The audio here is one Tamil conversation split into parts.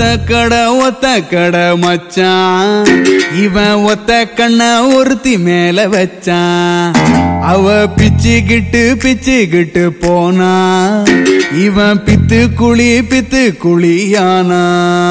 ஒத்த கட ஒத்த கட மச்சான் இவன் ஒத்த கண்ண ஒருத்தி மேல வச்சான் அவ பிச்சுக்கிட்டு பிச்சுக்கிட்டு போனா இவன் பித்து குழி பித்து குழியானா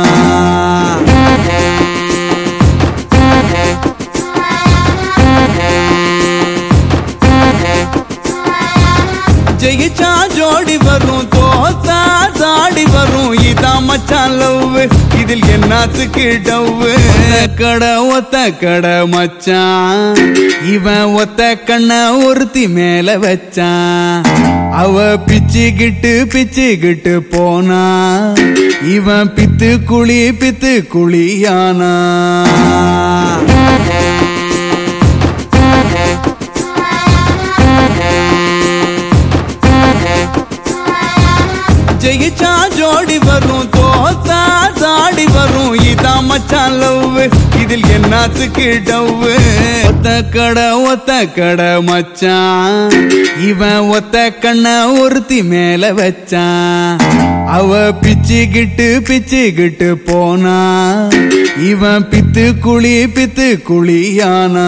ஜெயிச்சா ஜோடி வரும் தோத்தா தாடி வரும் இதான் மச்சான் லவ் இதில் என்னத்துக்கு டவ் கட ஒத்த கட மச்சான் இவன் ஒத்த கண்ண ஒருத்தி மேல வச்சான் அவ பிச்சுக்கிட்டு பிச்சுக்கிட்டு போனா இவன் பித்து குழி பித்து குழியானா ஜெயிச்சா ஜோடி வரும் தோத்தா தாடி வரும் இதான் மச்சான் லவ் இதில் என்னத்துக்கு டவ் ஒத்த கட ஒத்த கட மச்சான் இவன் ஒத்த கண்ண ஒருத்தி மேல வச்சான் அவ பிச்சுக்கிட்டு பிச்சுக்கிட்டு போனா இவன் பித்து குழி பித்து குழியானா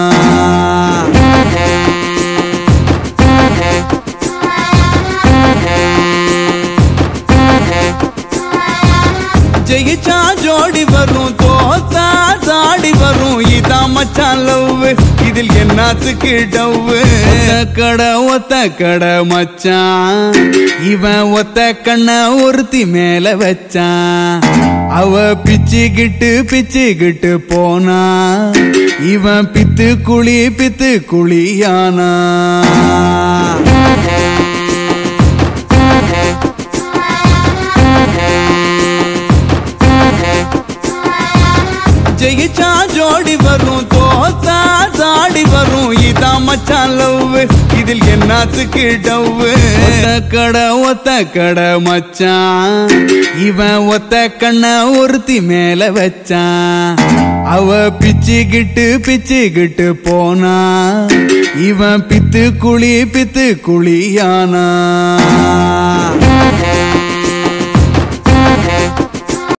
ஜெயிச்சா ஜோடி வரும் தோத்தா தாடி வரும் இதான் மச்சான் லவ் இதில் என்னத்துக்கு டவ் கட ஒத்த கட மச்சான் இவன் ஒத்த கண்ண ஒருத்தி மேல வச்சான் அவ பிச்சுக்கிட்டு பிச்சுக்கிட்டு போனா இவன் பித்து குழி பித்து குழியானா ஜெயிச்சா ஜோடி வரும் தோத்தா தாடி வரும் இதான் மச்சான் லவ் இதில் என்னத்துக்கு டவ் கட ஒத்த கட மச்சான் இவன் ஒத்த கண்ண ஒருத்தி மேல வச்சான் அவ பிச்சுக்கிட்டு பிச்சுக்கிட்டு போனா இவன் பித்து குழி பித்து குழியானா